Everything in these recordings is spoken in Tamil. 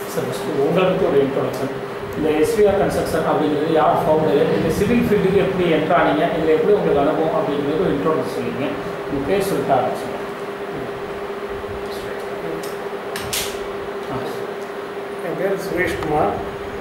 சார் ஃபஸ்ட்டு உங்களை பற்றி ஒரு இன்ட்ரோடக்ஷன் இந்த எஸ்விஆர் கன்ஸ்ட்ரக்ஷன் அப்படிங்கிறது யார் ஃபவுண்டரு இந்த சிவில் ஃபீல்டுக்கு எப்படி என்ட்ரு ஆனீங்க இதில் எப்படி உங்களுக்கு அனுபவம் அப்படிங்கிறது ஒரு இன்ட்ரோடக்ஷன் சொல்லிங்க உங்கள் பேர் சொல்லிட்டு ஆரம்பிச்சுங்க ஆ என் பேர் சுரேஷ்குமார்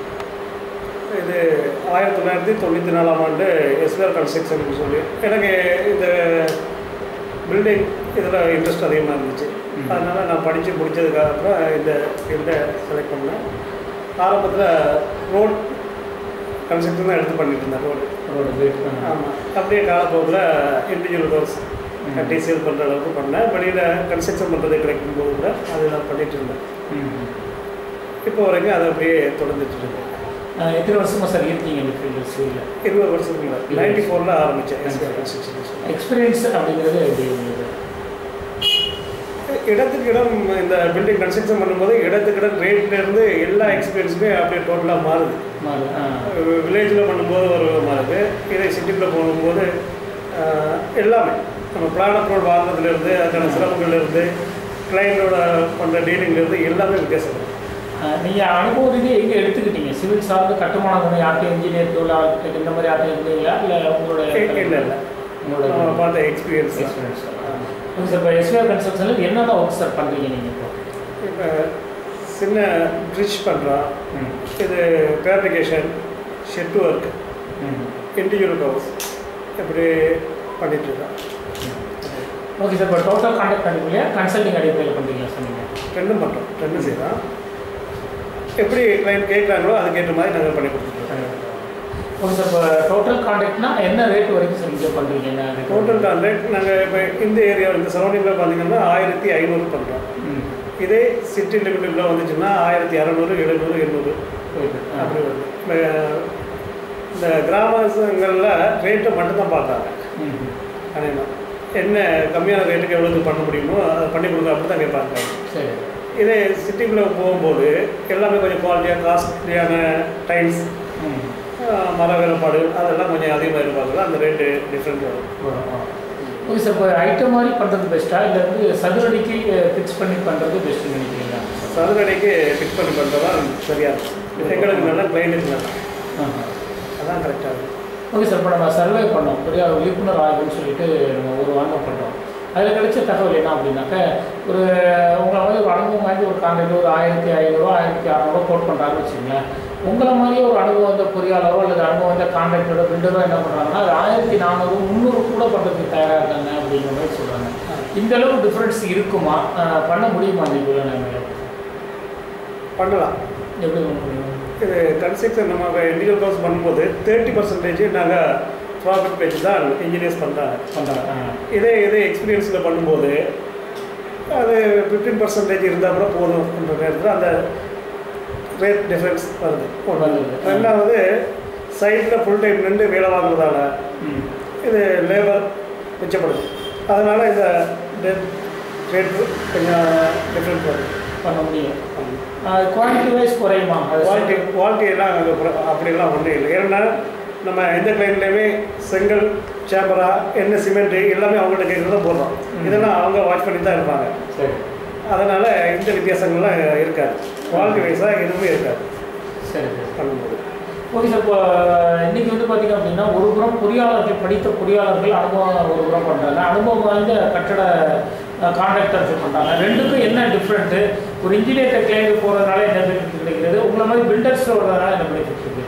இது ஆயிரத்தி தொள்ளாயிரத்தி தொண்ணூற்றி நாலாம் ஆண்டு எஸ்ஆர் கன்ஸ்ட்ரக்ஷன் சொல்லி எனக்கு இந்த பில்டிங் இதில் இன்ட்ரெஸ்ட் அதிகமாக இருந்துச்சு ம். அதனால் நான் படித்து முடித்ததுக்கப்புறம் இந்த ஃபீல்டை செலக்ட் பண்ணேன் ஆரம்பத்தில் ரோட் கன்ஸ்ட்ரக்ஷன் தான் எடுத்து பண்ணிட்டு இருந்தேன் ரோடு ரோடு வெயிட் ஆமாம் அப்படியே காலப்போக்கில் இண்டிவிஜுவல் ஹவுஸ் ம். கட்டி சேல் பண்ணுற அளவுக்கு பண்ணேன் வெளியில் கன்ஸ்ட்ரக்ஷன் பண்ணுறது கிடைக்கும் போது கூட அது நான் பண்ணிட்டு இருந்தேன் ம் இப்போ வரைக்கும் அதை அப்படியே தொடர்ந்துட்டு இருக்கேன் ஆ, எத்தனை வருஷமா சார் இருக்கீங்க இந்த ஃபீல்டு சிவிலில் இருபது வருஷத்துக்கு நைன்டி ஃபோரில் ஆரம்பித்தேன் எஸ்ஆர் கன்ஸ்ட்ரக்ஷன் எக்ஸ்பீரியன்ஸ் அப்படிங்கிறது எப்படி உங்களுக்கு இடத்துக்கு இடம் இந்த பில்டிங் கன்ஸ்ட்ரக்ஷன் பண்ணும்போது இடத்துக்கு இடம் ரேட்லேருந்து எல்லா எக்ஸ்பீரியன்ஸுமே அப்படியே டோட்டலாக மாறுது மாறு ஆ வில்லேஜில் பண்ணும்போது ஒரு விதமாக இருக்குது இதே சிட்டிக்குள்ளே போகும்போது ஆஹ், எல்லாமே நம்ம பிளான் அப்ரோட் வாங்குறதுலேருந்து அதுக்கான சிரமங்கள்லேருந்து கிளைண்டோட பண்ணுற டீலிங்லேருந்து எல்லாமே வித்தியாசம் இருக்கு. நீங்கள் அனுபவ ரீதியாக எங்கே எடுத்துக்கிட்டீங்க சிவில் சார்ந்து கட்டுமானம் யார்ட்டையும் இன்ஜினியர் தொழில் ஆர்கிடெக்ட் இந்த மாதிரி யார்ட்டையும் இருந்தீங்களா இல்லை உங்களோட இல்லை இல்லை உங்களோட நம்ம பார்த்த எக்ஸ்பீரியன்ஸ் எக்ஸ்பீரியன்ஸ் ஓகே சார் இப்போ எஸ்பிஆர் கன்ஸ்ட்ரக்ஷனில் என்னென்ன ஒர்க் சார் பண்ணுறீங்க நீங்கள் இப்போ இப்போ சின்ன பிரிட்ஜ் பண்ணுறோம் ம் இது ஃபேப்ரிகேஷன் ஷெட் ஒர்க் ம் இண்டிவிஜுவல் ஹவுஸ் இப்படி பண்ணிட்டு இருக்கோம் ஓகே சார் இப்போ டோட்டல் கான்டாக்ட் அடிப்படையா கன்சல்டிங் அடிப்படையில் பண்ணுறீங்களா சார் நீங்கள் ரெண்டும் பண்ணுறோம் ரெண்டும் செய்யலாம் எப்படி கிளைண்ட் கேட்குறாங்களோ அதுக்கேற்ற மாதிரி நாங்கள் பண்ணி கொடுத்துருக்கோம் ஓகே சார் இப்போ டோட்டல் கான்டாக்ட்னா என்ன ரேட் வரைக்கும் சார் நீங்கள் பண்ணுறீங்க என்ன rate? டோட்டல் கான்ட்ராக்ட் நாங்கள் இப்போ இந்த ஏரியா இந்த சரௌண்டிங்கில் பார்த்தீங்கன்னா ஆயிரத்தி ஐநூறு பண்ணுறோம் ம் இதே சிட்டி லிமிட்டுக்குள்ள வந்துச்சுன்னா ஆயிரத்தி அறநூறு எழுநூறு எண்ணூறு போயிட்டு ஆ. அப்படி வருது இப்ப இந்த கிராமங்களில் ரேட்டை மட்டும்தான் பார்த்தாங்க ம் அதேதான் என்ன கம்மியான ரேட்டுக்கு எவ்வளோது பண்ண முடியுமோ அதை பண்ணி கொடுங்க அப்படி தான் கேட்பாங்க சரி இதே சிட்டிக்குள்ளே போகும்போது எல்லாமே கொஞ்சம் குவாலிட்டியாக காஸ்ட்லியான டைல்ஸ் ம் மர வேலைப்பாடு அதெல்லாம் கொஞ்சம் அதிகமாக இருப்பாங்க அந்த ரேட்டு டிஃப்ரெண்ட் வரும் ஓகே சார் இப்போ ஐட்டம் மாதிரி பண்ணுறது பெஸ்ட்டா இல்லை வந்து சதுரடிக்கு ஃபிக்ஸ் பண்ணி பண்ணுறது பெஸ்ட்டுன்னு நினைக்கிறீங்களா சதுரடிக்கு ஃபிக்ஸ் பண்ணி பண்ணுறது தான் சரியாக இருக்கும் எங்களுக்கு நல்லா கிளைண்ட்டுக்கு நல்லா ஆஹா. அதான் கரெக்டாக இருக்கும் ஓகே சார் இப்போ நம்ம சர்வே பண்ணோம் பெரிய விழிப்புணர்வு ஆய்வுன்னு சொல்லிட்டு நம்ம ஒரு வாரம் பண்ணுறோம் அதில் கிடைச்ச தகவல் என்ன அப்படின்னாக்க ஒரு உங்களை வந்து ஒரு அனுபவம் வாங்கி ஒரு கான்ட்ராக்ட் ஒரு ஆயிரத்தி ஐநூறுரூவா ஆயிரத்தி அறநூறுவா கோட் பண்ணுறாங்கன்னு வச்சுங்களேன் உங்களை மாதிரியே ஒரு அனுபவம் வந்த பொறியாளரோ அல்லது அனுபவம் வந்த கான்ட்ராக்டரோட பில்டரோ என்ன பண்ணுறாங்கன்னா அது ஆயிரத்தி நானூறு முந்நூறு கூட பண்ணுறதுக்கு தயாராக இருக்காங்க அப்படிங்கிற மாதிரி சொல்கிறாங்க இந்த அளவு டிஃப்ரென்ஸ் இருக்குமா அஹ் பண்ண முடியுமா அந்த இவ்வளோ நேரம் பண்ணலாம் எப்படி பண்ண முடியும் இது கன்ஸ்ட்ரக்ஷன் நம்ம இண்டிவிஜுவல் கோர்ஸ் பண்ணும்போது தேர்ட்டி பர்சன்டேஜ் நாங்கள் ப்ராஃபிட் பேஜ் தான் இன்ஜினியர்ஸ் பண்ணுறாங்க பண்ணுறாங்க இதே இதே எக்ஸ்பீரியன்ஸில் பண்ணும்போது அது ஃபிஃப்டீன் பர்சன்டேஜ் இருந்தால் கூட போதும்ன்ற நேரத்தில் அந்த ரேட் டிஃப்ரென்ஸ் வருது ஒன்று வருது. ரெண்டாவது சைட்டில் ஃபுல் டைம் நின்று வேலை வாங்குறதால ம் இது லேபர் மிச்சப்படுது அதனால் இந்த ரேட் கொஞ்சம் டிஃப்ரெண்ட் வருது பண்ண முடியும் குவாலிட்டி வைஸ் குறையுமா அது குவாலிட்டி குவாலிட்டியெல்லாம் அங்கே அப்படியெல்லாம் ஒன்றும் இல்லை ஏன்னா நம்ம எந்த கிளைண்ட்லேயுமே செங்கல் சேம்பரா என்ன சிமெண்ட்டு எல்லாமே அவங்கள்ட்ட கேட்குறத போடுறோம் ம். இதெல்லாம் அவங்க வாட்ச் பண்ணி தான் இருப்பாங்க சரி அதனால் இந்த வித்தியாசங்கள்லாம் இருக்காது குவாலிட்டி வைஸாக எதுவுமே இருக்காது சரி சரி பண்ணும்போது ஓகே சார் இப்போ இன்னைக்கு வந்து பார்த்தீங்க அப்படின்னா ஒரு புறம் பொறியாளர்கள் படித்த பொறியாளர்கள் அனுபவம் ஒரு புறம் பண்ணுறாங்க அனுபவம் வாய்ந்த கட்டட கான்ட்ராக்டர்ஸ் பண்ணுறாங்க ரெண்டுக்கும் என்ன டிஃப்ரெண்ட்டு ஒரு இன்ஜினியர் கிளைண்ட் போகிறதுனால என்ன பெனிஃபிட் கிடைக்கிறது உங்களை மாதிரி பில்டர்ஸ் வர்றதுனால என்ன பெனிஃபிட் இருக்குது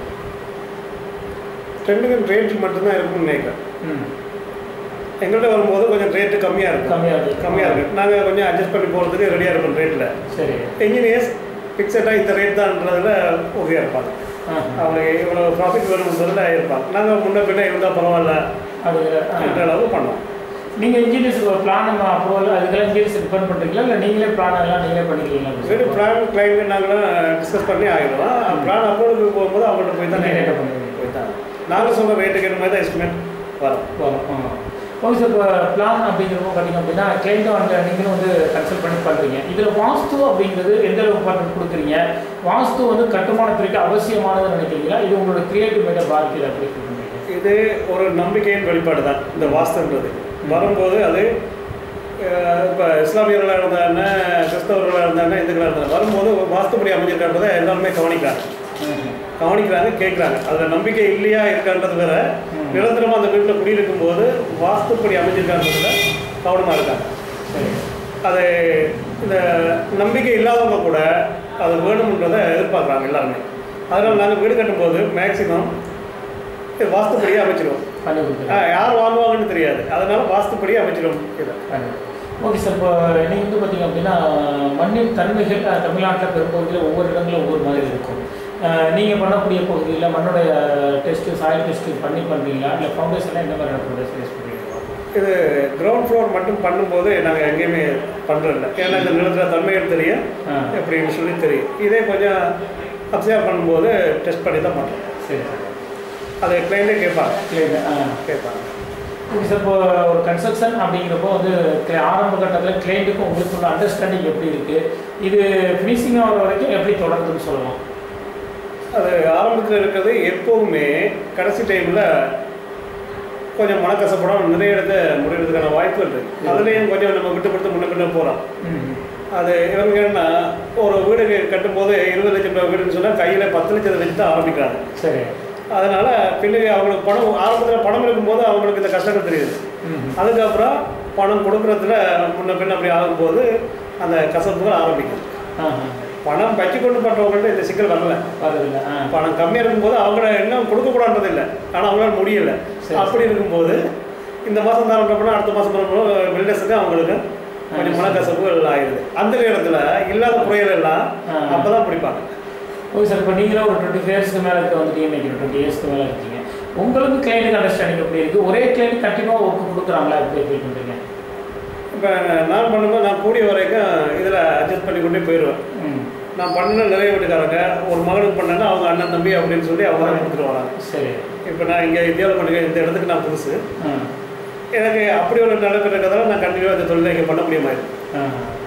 ரெண்டுக்கும் ரேட் மட்டும்தான் இருக்கும்னு நினைக்கிறேன் ம் எங்கள்கிட்ட வரும்போது கொஞ்சம் ரேட்டு கம்மியாக இருக்கும் கம்மியாக இருக்குது கம்மியாக இருக்குது நாங்கள் கொஞ்சம் அட்ஜஸ்ட் பண்ணி போகிறதுக்கு ரெடியாக இருக்கும் ரேட்டில் சரி இன்ஜினியர்ஸ் ஃபிக்ஸடாக இந்த ரேட் தான்றதுல உறுதியாக இருப்பாங்க ஆ அவங்க இவ்வளோ ப்ராஃபிட் வரும்ன்றதுல இருப்பாங்க நாங்கள் முன்ன பின்ன இருந்தால் பரவாயில்ல அப்படிங்கிற என்ற ஆ. அளவு பண்ணோம் நீங்கள் இன்ஜினியர்ஸ் ஒரு பிளான் நம்ம அப்ரூவல் அதுக்கெல்லாம் இன்ஜினியர்ஸ் டிபெண்ட் பண்ணுறீங்களா இல்லை நீங்களே பிளான் எல்லாம் நீங்களே பண்ணிக்கிறீங்களா வெறும் பிளான் கிளைண்ட் நாங்களாம் டிஸ்கஸ் பண்ணி ஆகிடுவோம் பிளான் அப்ரூவலுக்கு போகும்போது அவங்கள்ட்ட போய் தான் நீங்களே பண்ணுவீங்க. போய் தான் நாங்கள் சொல்கிற ரேட்டுக்கு ஏற்ற மாதிரி தான் எஸ்டிமேட் வரும் வரும் ஓகே சார் இப்போ பிளான் அப்படிங்கிறப்போ பார்த்தீங்க அப்படின்னா கிளைண்ட்டும் அந்த நீங்களும் வந்து கன்சல்ட் பண்ணி பண்ணுறீங்க இதில் வாஸ்து அப்படிங்கிறது எந்த அளவுக்கு இம்பார்ட்டன்ட் கொடுக்குறீங்க வாஸ்து வந்து கட்டுமானத்திற்கு அவசியமானதுன்னு நினைக்கிறீங்களா இது உங்களோட கிரியேட்டிவ் மேட்டை பாதிக்குது அப்படி சொல்லுங்க இது ஒரு நம்பிக்கையின் வெளிப்பாடு தான் இந்த வாஸ்துன்றது வரும்போது அது இப்போ இஸ்லாமியர்களாக இருந்தா என்ன கிறிஸ்தவ கிறிஸ்தவர்களாக இருந்தாங்க இந்துக்களாக இருந்தாங்க வரும்போது வாஸ்துப்படி அமைஞ்சிருக்கான்றதை எல்லாருமே கவனிக்கிறாங்க ம். கவனிக்கிறாங்க கேட்குறாங்க அதில் நம்பிக்கை இல்லையா இருக்கான்றது வேற ம். நிரந்தரமாக அந்த வீட்டில் குடியிருக்கும் போது வாஸ்துப்படி அமைஞ்சிருக்கான்றதுல கவனமாக இருக்காங்க சரி அது இந்த நம்பிக்கை இல்லாதவங்க கூட அது வேணும்ன்றதை எதிர்பார்க்குறாங்க எல்லாருமே அதனால் நாங்கள் வீடு கட்டும்போது மேக்சிமம் வாஸ்துப்படியே அமைச்சிருவோம் பண்ணி ஆ, கொடுத்துருங்க யார் வாங்குவாங்கன்னு தெரியாது அதனால வாஸ்துப்படியே அமைச்சிருவோம் இதை ஓகே சார் இப்போ நீங்கள் வந்து பார்த்தீங்க அப்படின்னா மண்ணின் தன்மைகள் அஹ், தமிழ்நாட்டில் பெரும்பகுதியில் ஒவ்வொரு இடங்களும் ஒவ்வொரு மாதிரி இருக்கும் நீங்கள் பண்ணக்கூடிய பகுதியில் மண்ணோடைய டெஸ்ட்டு சாயில் டெஸ்ட்டு பண்ணி பண்ணுறீங்களா இல்லை ஃபவுண்டேஷனில் எந்த மாதிரியான ஃபவுண்டேஷன் யூஸ் பண்ணுறீங்க இது கிரவுண்ட் ஃப்ளோர் மட்டும் பண்ணும்போது நாங்கள் எங்கேயுமே பண்ணுறதில்ல ஏன்னா இந்த நிலத்தில் தன்மைகள் தெரியும் ஆ எப்படின்னு சொல்லி தெரியும் இதே கொஞ்சம் அப்சர்வ் பண்ணும்போது டெஸ்ட் பண்ணி தான் பண்ணுறோம் சரி சார் அதை கிளைண்டே கேட்பாங்க கிளியர் ஆ கேட்பாங்க ஓகே சார் இப்போ ஒரு கன்ஸ்ட்ரக்ஷன் அப்படிங்கிறப்போ வந்து cli- ஆரம்ப கட்டத்தில் கிளைண்ட்டுக்கும் உங்களுக்குள்ள அண்டர்ஸ்டாண்டிங் எப்படி இருக்குது இது ஃபினிஷிங் ஆகிற வரைக்கும் எப்படி தொடருதுன்னு சொல்லலாம் அது ஆரம்பத்தில் இருக்கிறது எப்போவுமே கடைசி டைமில் கொஞ்சம் மனக்கசப்படம் நிறைய இடத்த முடிகிறதுக்கான வாய்ப்பு இருக்குது அதுலேயும் கொஞ்சம் நம்ம விட்டு கொடுத்து முன்ன பின்ன போகிறோம் ம் அது இவங்க என்ன ஒரு வீடு கட்டும்போது இருபது லட்சம் ரூபாய் வீடுன்னு சொன்னால் கையில் பத்து லட்சத்தை வச்சு தான் ஆரம்பிக்கிறாங்க சரி அதனால் பின்னாடி அவங்களுக்கு பணம் ஆரம்பத்தில் பணம் இருக்கும்போது அவங்களுக்கு இந்த கஷ்டங்கள் தெரியுது ம் அதுக்கப்புறம் பணம் கொடுக்குறதுல முன்ன பின்ன அப்படி ஆகும்போது அந்த கசப்புகள் ஆரம்பிக்கும் ஆ பணம் வச்சு கொண்டு பண்ணுறவங்கள்ட்ட இந்த சிக்கல் வரல வருதில்ல ஆ பணம் கம்மியாக இருக்கும்போது அவங்கள இன்னும் கொடுக்கக்கூடாது இல்லை ஆனால் அவங்களால முடியல சரி. அப்படி இருக்கும்போது இந்த மாதம் தரப்போனா அடுத்த மாதம் தரப்போ பில்டர்ஸுக்கு அவங்களுக்கு கொஞ்சம் மனக்கசப்புகள் ஆயிடுது அந்த நேரத்தில் இல்லாத குறைகள் எல்லாம் ஆ. அப்போ தான் பிடிப்பாங்க ஓகே சார் இப்போ நீங்களும் ஒரு டுவெண்ட்டி இயர்ஸ்க்கு மேலே இருக்க வந்துட்டீங்க நினைக்கிறேன் டுவெண்ட்டி இயர்ஸ்க்கு மேலே இருக்கீங்க உங்களுக்கு கிளைண்ட் அண்டர்ஸ்டாண்டிங் எப்படி இருக்குது ஒரே கிளைண்ட் கண்டினியூவாக ஒர்க் கொடுக்குறாங்களா எப்படி ஃபீல் பண்ணுறீங்க இப்போ நான் பண்ணும்போது நான் கூடிய வரைக்கும் இதில் அட்ஜஸ்ட் பண்ணி கொண்டே போயிடுவேன் ம் நான் பண்ண நிறைய வீட்டுக்காரங்க ஒரு மகனுக்கு பண்ணேன்னா அவங்க அண்ணன் தம்பி அப்படின்னு சொல்லி அவங்க தான் கொடுத்துட்டு வராங்க சரி இப்போ நான் இங்கே இந்தியாவில் பண்ணுங்க இந்த இடத்துக்கு நான் புதுசு ஆ எனக்கு அப்படி ஒரு நடைபெற இருக்கிறதால நான் கண்டினியூவாக இந்த தொழிலை இங்கே பண்ண முடியுமா ஆ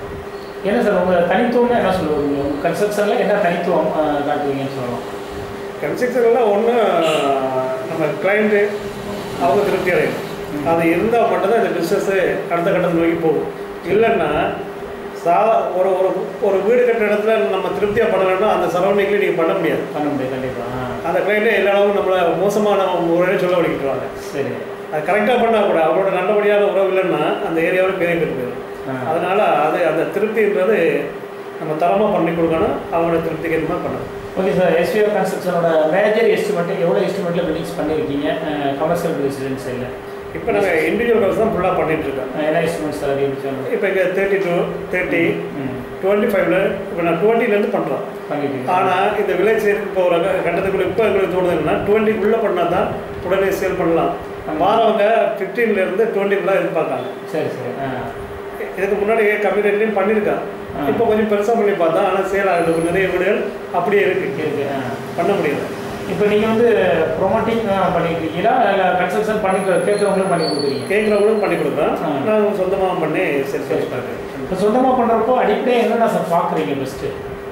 என்ன சார் உங்கள் தனித்துவம்னா என்ன சொல்லுவீங்க உங்கள் கன்ஸ்ட்ரக்ஷனில் என்ன தனித்துவம் ஆ, காட்டுவீங்கன்னு சொல்லலாம் கன்ஸ்ட்ரக்ஷனில் ஒன்று நம்ம கிளைண்ட்டு அவங்க திருப்தி அடையும் அது இருந்தால் மட்டும்தான் இந்த பிஸ்னஸ்ஸு அடுத்த கட்டத்தை நோக்கி போகும் இல்லைன்னா சா ஒரு ஒரு ஒரு வீடு கட்டுற இடத்துல நம்ம திருப்தியாக பண்ணலைன்னா அந்த சரௌண்டிங்கில் நீங்கள் பண்ண முடியாது பண்ண முடியும் கண்டிப்பாக ஆ அந்த கிளைண்ட்டே எல்லா அளவும் நம்மளை மோசமான முறையில் சொல்ல வலிக்கிட்டுருவாங்க சரி அது கரெக்டாக பண்ணால் கூட அவரோட நல்லபடியான உறவு இல்லைன்னா அந்த ஏரியாவில் பெரிய கெட்டு போயிடும் ஆ அதனால் அது அந்த திருப்தின்றது நம்ம தரமாக பண்ணி கொடுக்கணும் அவங்களோட திருப்திக்கு ஏற்ற மாதிரி பண்ணணும் ஓகே சார் எஸ்விஆர் கன்ஸ்ட்ரக்ஷனோட மேஜர் எஸ்டிமேட் எவ்வளோ எஸ்டிமேட்டில் பில்டிங்ஸ் பண்ணியிருக்கீங்க கமர்ஷியல் ரெசிடென்ஸ் இல்லை இப்போ நாங்கள் இண்டிவிஜுவல் ஹவுஸ் தான் ஃபுல்லாக பண்ணிட்டு இருக்கோம் என்ன எஸ்டிமேட் சார் அப்படின்னு சொல்லுங்கள் இப்போ இங்கே தேர்ட்டி டூ தேர்ட்டி ம் டுவெண்ட்டி ஃபைவ்ல இப்போ நான் டுவெண்ட்டிலேருந்து பண்ணுறோம் பண்ணிட்டீங்க ஆனால் இந்த விலை சேர்த்து போகிற கட்டத்துக்குள்ள இப்போ எங்களுக்கு தோணுதுன்னா டுவெண்ட்டிக்குள்ளே பண்ணால் தான் உடனே சேல் பண்ணலாம் வாரவங்க ஃபிஃப்டீன்லேருந்து டுவெண்ட்டிக்குள்ளே எதிர்பார்க்காங்க சரி சரி ஆ இதுக்கு முன்னாடி கம்மி ரேட்லேயும் பண்ணியிருக்கான் ஆ. இப்போ கொஞ்சம் பெருசாக பண்ணி பார்த்தா ஆனால் சேல் ஆகுது நிறைய வீடுகள் அப்படியே இருக்கு இருக்கு ஆ பண்ண முடியல இப்போ நீங்கள் வந்து ப்ரொமோட்டிங் பண்ணிட்டு இருக்கீங்களா இல்லை கன்ஸ்ட்ரக்ஷன் பண்ணி கேட்குறவங்களும் பண்ணி கொடுக்குறீங்க கேட்குறவங்களும் பண்ணி கொடுக்குறோம் ஆ. நான் சொந்தமாக பண்ணி சேல் சரி. பண்ணி பார்க்குறேன் இப்போ சொந்தமாக பண்ணுறப்போ அடிப்படையாக என்னென்ன சார் பார்க்குறீங்க பெஸ்ட்டு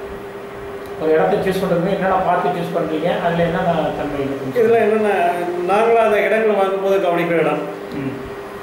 ஒரு இடத்த சூஸ் பண்ணுறது என்னென்ன பார்த்து சூஸ் பண்ணுறீங்க அதில் என்னென்ன தன்மை இருக்குன்னு இதில் என்னென்ன நாங்களாக அந்த இடங்களை வாங்கும்போது கவனிக்கிற இடம் ம்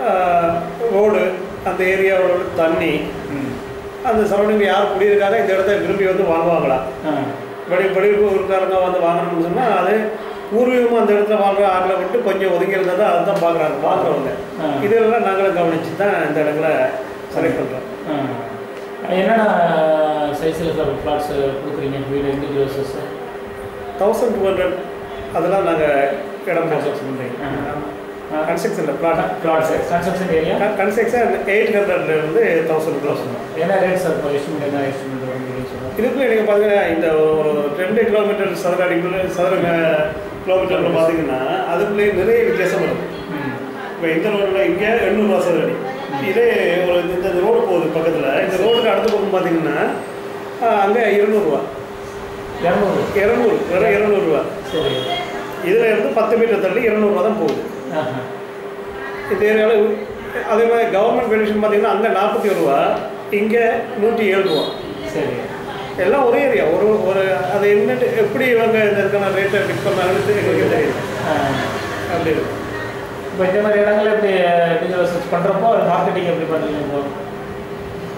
ரோடு அந்த ஏரியாவோட தண்ணி ம் அந்த சரௌண்டிங்கில் யார் குடியிருக்காங்க இந்த இடத்த விரும்பி வந்து வாங்குவாங்களா ஆ வெளி வெளியூருக்காரங்க வந்து வாங்கணும்னு சொன்னால் அது பூர்வீகமாக அந்த இடத்துல வாங்குற ஆட்களை விட்டு கொஞ்சம் ஒதுங்கி இருந்தால் தான் அதுதான் பார்க்குறாங்க வாங்குறவங்க ஆ. இதெல்லாம் நாங்களும் கவனித்து தான் இந்த இடங்களை செலக்ட் பண்ணுறோம் ஆ. என்னென்ன சைஸில் சார் ஃப்ளாட்ஸ் கொடுக்குறீங்க வீடு இண்டிவிஜுவல்ஸஸ் தௌசண்ட் டூ ஹண்ட்ரட் அதெல்லாம் நாங்கள் இடம் கன்ஸ்ட்ரக்ஷன் பண்ணுறீங்க கன்ஸ்ட்ரக்ஷனில் plot flats construction area construction eight ஹண்ட்ரட்லேருந்து தௌசண்ட் க்ளோஸ் என்ன ரேட் சார் இப்போ எஸ்டிமேட் என்ன எஸ்டிமேட் வரும் அப்படின்னு சொல்லுங்கள் இதுக்குள்ள நீங்கள் பார்த்தீங்கன்னா இந்த ஒரு ரெண்டு கிலோமீட்டர் சதுர அடிக்குள்ள சதுர ம- கிலோமீட்டர்ல பார்த்தீங்கன்னா அதுக்குள்ளேயே நிறைய வித்தியாசம் இருக்கும் ம் இப்போ இந்த ரோடில் இங்கே எண்ணூறுவா சதுர அடி இதே ஒரு இந்த இந்த ரோடு போகுது பக்கத்தில் இந்த ரோடுக்கு அடுத்த பக்கம் பார்த்தீங்கன்னா அங்கே இருநூறுவா இரநூறு இரநூறு வெறும் இரநூறுவா சரி இதில் இருந்து பத்து மீட்டர் தள்ளி இரநூறுவா தான் போகுது ஆஹா இந்த ஏரியாவில் அதே மாதிரி கவர்மெண்ட் பெனிஷன் பார்த்தீங்கன்னா அங்கே நாற்பத்தி ஒரு ரூபா இங்கே நூற்றி ஏழு ரூபா சரி எல்லாம் ஒரே ஏரியா ஒரு ஒரு அது என்னட்டு எப்படி இவங்க இந்த இதுக்கான ரேட்டை ஃபிக்ஸ் பண்ணாங்கன்னு எங்களுக்கு தெரியும் அப்படி இருக்கும் இப்போ இந்த மாதிரி இடங்கள்ல எப்படி டிஜிட்டல் சர்ச் பண்ணுறப்போ மார்க்கெட்டிங் எப்படி பண்ணுறீங்க இப்போ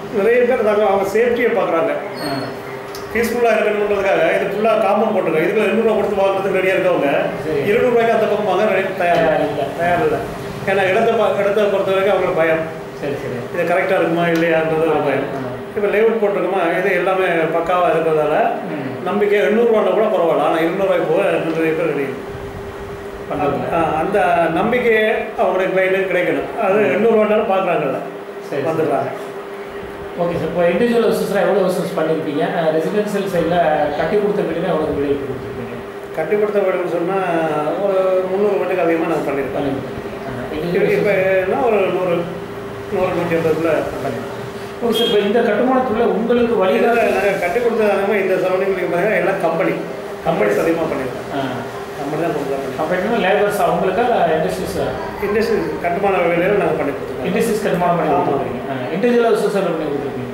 நிறைய பேர் நாங்கள் அவங்க சேஃப்டியை பார்க்குறாங்க பீஸ்ஃபுல்லாக இருக்கணுன்றதுக்காக இது ஃபுல்லாக காம்பவுண்ட் போட்டுருக்காங்க இதுக்கு ரெண்டு ரூபா கொடுத்து வாங்குறதுக்கு ரெடியாக இருக்கவங்க சரி. இருநூறு ரூபாய்க்கு அந்த பக்கம் வாங்க ரெடி தயார் தயார் இல்லை. தயார் இல்லை ஏன்னா இடத்த பா- இடத்த பொறுத்த வரைக்கும் அவங்களுக்கு பயம் சரி சரி இது கரெக்டாக இருக்குமா இல்லையான்றது ஒரு பயம் ஆ. இப்போ லேஅவுட் போட்டிருக்கோமா இது எல்லாமே பக்காவாக இருக்கிறதால ம். நம்பிக்கை எண்ணூறுவாண்ட கூட பரவாயில்ல ஆனால் இருநூறுவாய்க்கு போக நிறைய பேர் ரெடி பண்ணுறீங்க ஆ, அந்த நம்பிக்கையை அவங்களுக்கு கிளைண்ட்டுக்கு கிடைக்கணும் அது எண்ணூறுவாண்டாலும் பார்க்குறாங்கல்ல சரி சரி வந்துடுறாங்க ஓகே சார் இப்போ இண்டிவிஜுவல் ஹவுசஸ்லாம் எவ்வளோ ஹவுசஸ் பண்ணியிருப்பீங்க ரெசிடென்ஷியல் சைடில் கட்டி கொடுத்த வீடுனா எவ்வளோ வீடு கொடுத்துருப்பீங்க கட்டி கொடுத்த வீடுன்னு சொன்னால் ஒரு முந்நூறு வீட்டுக்கு அதிகமாக நாங்கள் பண்ணியிருக்கோம் பண்ணியிருக்கீங்க இப்போ என்ன ஒரு நூறு நூறு நூற்றி ஐம்பதுக்குள்ள ஓகே சார் இப்போ இந்த கட்டுமானத்துள்ள உங்களுக்கு இதில் வழிகாட்டு நாங்கள் கட்டி கொடுத்தது அதிகமாக இந்த சரௌண்டிங் பார்த்தீங்கன்னா எல்லாம் கம்பெனி கம்பெனிஸ் அதிகமாக பண்ணியிருக்கோம் கம்பெனி தான் கொடுத்தா பண்ணி அப்போ என்ன லேபர்ஸ் அவங்களுக்கா இண்டஸ்ட்ரீஸ் இண்டஸ்ட்ரி கட்டுமான வேலையில் நாங்கள் பண்ணி கொடுத்துருக்கோம் இண்டஸ்ட்ரீஸ் கட்டுமானம் பண்ணி ஆமா. கொடுத்துருக்கீங்க இண்டிவிஜுவல் ஹவுசஸ் எவ்வளோ பண்ணி கொடுத்துருக்கீங்க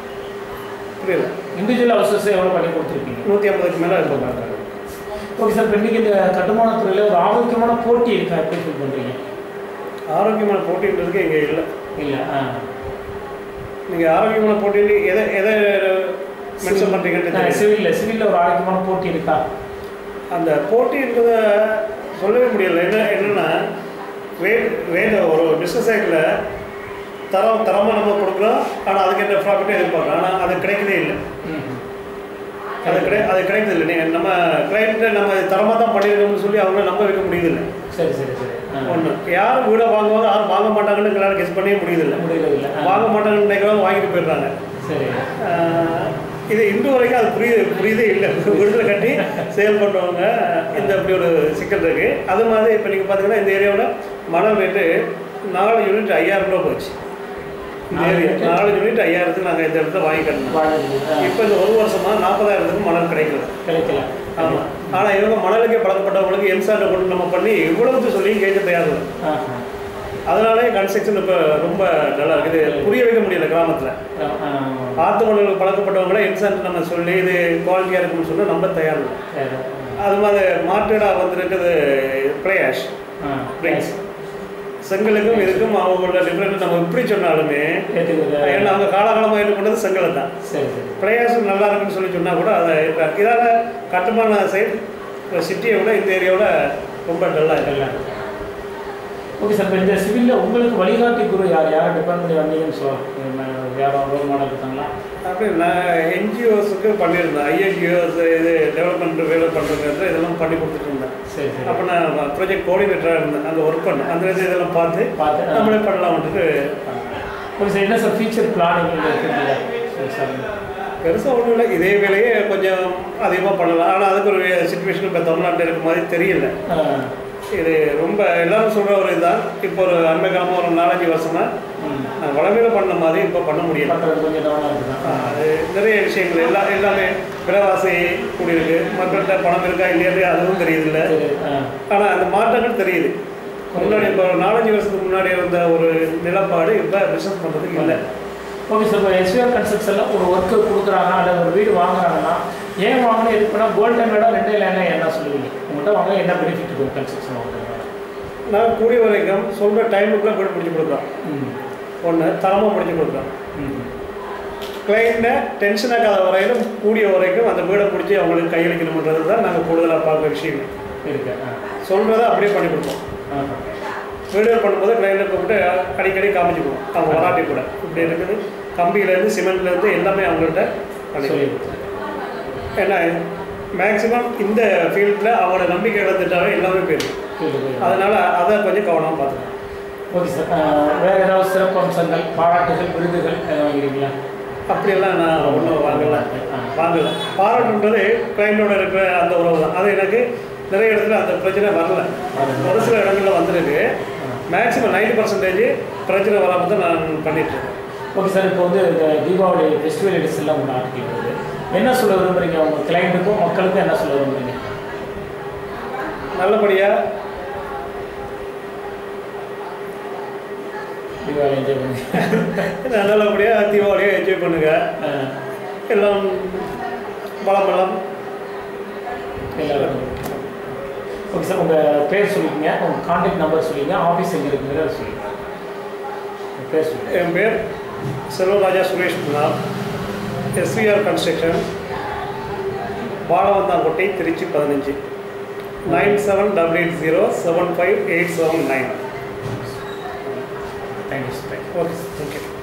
புரியல இண்டிவிஜுவல் ஹவுசஸ் எவ்வளோ பண்ணி கொடுத்துருக்கீங்க நூற்றி ஐம்பதுக்கு மேலே இருக்கும் ஓகே சார் இப்போ இன்றைக்கி இந்த கட்டுமானத்துறையில் ஒரு ஆரோக்கியமான போட்டி இருக்கா எப்படி ஃபீல் பண்ணுறீங்க ஆரோக்கியமான போட்டின்றதுக்கு இங்கே இல்லை இல்லை ஆ நீங்கள் ஆரோக்கியமான போட்டின்னு எதை எதை மென்ஷன் பண்ணுறீங்கன்னு தெரியும். சிவிலில் சிவிலில் ஒரு ஆரோக்கியமான போட்டி இருக்கா அந்த போட்டின்றத சொல்லவே முடியல என்ன என்னென்னா வே வேலை ஒரு பிஸ்னஸ் சைடில் தரம் தரமாக நம்ம கொடுக்குறோம் ஆனால் அதுக்கு என்ன ப்ராஃபிட்டே எதிர்பார்க்குறோம் ஆனால் அது கிடைக்கவே இல்லை ம் அது கிடை அது கிடைக்கிறது இல்லை நீங்கள் நம்ம கிளைண்ட்டை நம்ம தரமாக தான் பண்ணியிருக்கோம்னு சொல்லி அவங்கள நம்ப வைக்க முடியுதில்லை சரி சரி சரி ஆ. ஒன்று யார் வீடை வாங்குவாங்க யாரும் வாங்க மாட்டாங்கன்னு எங்களால் கெஸ் பண்ணவே முடியுதில்லை முடியல இல்லை ஆ. வாங்க மாட்டாங்கன்னு நினைக்கிறவங்க வாங்கிட்டு போயிடுறாங்க சரி ஆஹ் இது இன்று வரைக்கும் அது புரியுது புரியுதே இல்லை விடுதலை கட்டி சேல் பண்ணுறவங்க இந்த அப்படி ஒரு சிக்கல் இருக்குது அது மாதிரி இப்போ நீங்கள் பார்த்தீங்கன்னா இந்த ஏரியாவில் மணல் ரேட்டு நாலு யூனிட் ஐயாயிரம் ரூபா போச்சு இந்த நாலு ஏரியா unit? நாலு யூனிட் ஐயாயிரத்துக்கு நாங்கள் இந்த இடத்துல வாங்கி கட்டணும் வாழை ஆ. இப்போ இந்த ஒரு வருஷமாக நாற்பதாயிரத்துக்கு மணல் கிடைக்கல கிடைக்கல ஆமாம் ஆனால் இவங்க மணலுக்கே பழக்கப்பட்டவங்களுக்கு எம்சாண்டை கொண்டு நம்ம பண்ணி இவ்வளவுக்கு சொல்லி கேட்க தயாரில்லை ஆஹா. அதனாலே கன்ஸ்ட்ரக்ஷன் இப்போ ரொம்ப நல்லா இருக்குது இது புரிய வைக்க முடியல கிராமத்தில் ஆ, ஆ. ஆத்து மணலுக்கு பழக்கப்பட்டவங்கள இன்சென்ட் நம்ம சொல்லி இது குவாலிட்டியாக இருக்குன்னு சொன்னால் நம்ப தயார் இல்லை சரி. அது மாதிரி மார்க்கெட்டாக வந்திருக்குது பிளேயாஷ் ஆ. பிளேஸ் செங்கலுக்கும் இதுக்கும் அவங்களோட டிஃப்ரெண்ட் நம்ம இப்படி சொன்னாலுமே ஏத்துக்குது. ஏன்னா அவங்க காலகாலமாக இது பண்ணது செங்கலை தான் சரி சரி பிளேயாஸ் நல்லா இருக்குன்னு சொல்லி சொன்னால் கூட அதை இருக்காது இதால் கட்டுமான சைடு சிட்டியை விட இந்த ஏரியாவில் ரொம்ப டல்லாக இருக்கு எல்லாம் ஓகே சார் இப்போ இந்த சிவிலில் உங்களுக்கு வழிகாட்டி குரு யார் யாரை டிபெண்ட் பண்ணி வந்தீங்கன்னு சொல்லலாம் யாரும் ரோல் மாடல் இருக்காங்களா அப்படி நான் என்ஜிஓஸுக்கு பண்ணியிருந்தேன் ஐஎன்ஜிஓஸ் இது டெவலப்மெண்ட் வேலை பண்ணுறது இதெல்லாம் பண்ணி கொடுத்துட்டு இருந்தேன் சரி சரி அப்போ நான் ப்ராஜெக்ட் கோஆர்டினேட்டராக இருந்தேன் அங்கே ஒர்க் பண்ணேன் அந்த இது இதெல்லாம் பார்த்து பார்த்து ஆ. நம்மளே பண்ணலாம்ட்டு ஓகே சார் என்ன சார் ஃபியூச்சர் பிளானிங் இருக்குங்களா சரி சார் பெருசாக ஒன்றும் இல்லை இதே வேலையே கொஞ்சம் அதிகமாக பண்ணலாம் ஆனால் அதுக்கு ஒரு சுச்சுவேஷன் இப்போ தமிழ்நாட்டில் இருக்க மாதிரி தெரியல ஆ. இது ரொம்ப எல்லாரும் சொல்கிற ஒரு இதுதான் இப்போ ஒரு அண்மை காலமாக ஒரு நாலஞ்சு வருஷமா ம். நான் வளமையில் பண்ண மாதிரி இப்போ பண்ண முடியல பண்றது கொஞ்சம் டவுனாக இருக்குதான் ஆ, அது நிறைய விஷயங்கள் எல்லா எல்லாமே விலைவாசி கூடியிருக்கு மக்கள்கிட்ட பணம் இருக்கா இல்லையா அதுவும் தெரியுதில்ல சரி ஆ ஆனால் அந்த மாற்றங்கள் தெரியுது முன்னாடி இப்போ ஒரு நாலஞ்சு வருஷத்துக்கு முன்னாடி இருந்த ஒரு நிலப்பாடு இப்போ பிஸ்னஸ் பண்ணுறதுக்கு இல்லை ஓகே சார் இப்போ எஸ்பிஆர் கன்ஸ்ட்ரக்ஷனில் ஒரு ஒர்க்கு கொடுக்குறாங்க அல்லது ஒரு வீடு வாங்குறாங்கன்னா ஏன் வாங்கணும் எதுக்குன்னா கோல்டன் விட ரெண்டே லைனில் என்ன சொல்லுவீங்க உங்கள்கிட்ட வாங்க என்ன பெனிஃபிட் இருக்கும் கன்ஸ்ட்ரக்ஷன் வாங்குறதுனால நான் கூடிய வரைக்கும் சொல்கிற டைமுக்குள்ளே வீடு முடிச்சு கொடுக்குறோம் ம் ஒன்று தரமாக முடிச்சு கொடுக்குறோம் ம் கிளைண்ட்டை டென்ஷன் ஆகாத வரையிலும் கூடிய வரைக்கும் அந்த வீடை பிடிச்சி அவங்களுக்கு கையளிக்கணுன்றது தான் நாங்கள் கூடுதலாக பார்க்குற விஷயமே இருக்கு ஆ சொல்கிறத அப்படியே பண்ணி கொடுப்போம் ஆஹா. வீடியோ பண்ணும்போது கிளைண்ட்டை கூப்பிட்டு அடிக்கடி காமிச்சுக்குவோம் அவங்க வராட்டி கூட இப்படி இருக்குது கம்பியிலேருந்து சிமெண்ட்லேருந்து எல்லாமே அவங்கள்ட்ட பண்ணி சொல்லி கொடுத்தேன் ஏன்னா மேக்ஸிமம் இந்த ஃபீல்டில் அவங்களோட நம்பிக்கை இழந்துட்டாவே எல்லாமே போயிடும் அதனால் அதை கொஞ்சம் கவனமாக பார்த்துக்கணும் ஓகே சார் வேறு ஏதாவது சிறப்பு அம்சங்கள் பாராட்டுகள் விருதுகள் எதாவது வாங்கிறீங்களா அப்படியெல்லாம் நான் ஒன்றும் வாங்கல வாங்கல பாராட்டுன்றது கிளைண்டோட இருக்கிற அந்த உறவு தான் அது எனக்கு நிறைய இடத்துல அந்த பிரச்சனை வரல ஒரு சில இடங்களில் வந்திருக்கு மேக்ஸிமம் நைன்டி பர்சன்டேஜ் பிரச்சனை வராமல் தான் நான் பண்ணிட்டு இருக்கேன் ஓகே சார் இப்போ வந்து இந்த தீபாவளி ஃபெஸ்டிவல் எடிஸ் எல்லாம் ஒன்று ஆர்டிக்கல் வருது என்ன சொல்ல விரும்புறீங்க உங்கள் கிளைண்ட்டுக்கும் மக்களுக்கும் என்ன சொல்ல விரும்புறீங்க நல்லபடியாக தீபாவளி என்ஜாய் பண்ணி நல்லபடியாக தீபாவளியை என்ஜாய் பண்ணுங்க எல்லாம் பலம் பலம் எல்லாரும் ஓகே சார் உங்கள் பேர் சொல்லிக்கங்க உங்கள் கான்டாக்ட் நம்பர் சொல்லிங்க ஆஃபீஸ் எங்கே இருக்குங்கிறத சொல்லிங்க உங்கள் பேர் சொல்லுங்கள் என் பேர் செல்வராஜா சுரேஷ்குமார் எஸ்விஆர் கன்ஸ்ட்ரக்ஷன் பாலவந்தாங்கோட்டை திருச்சி பதினஞ்சு nine seven double eight zero seven five eight seven nine thank you sir okay thank you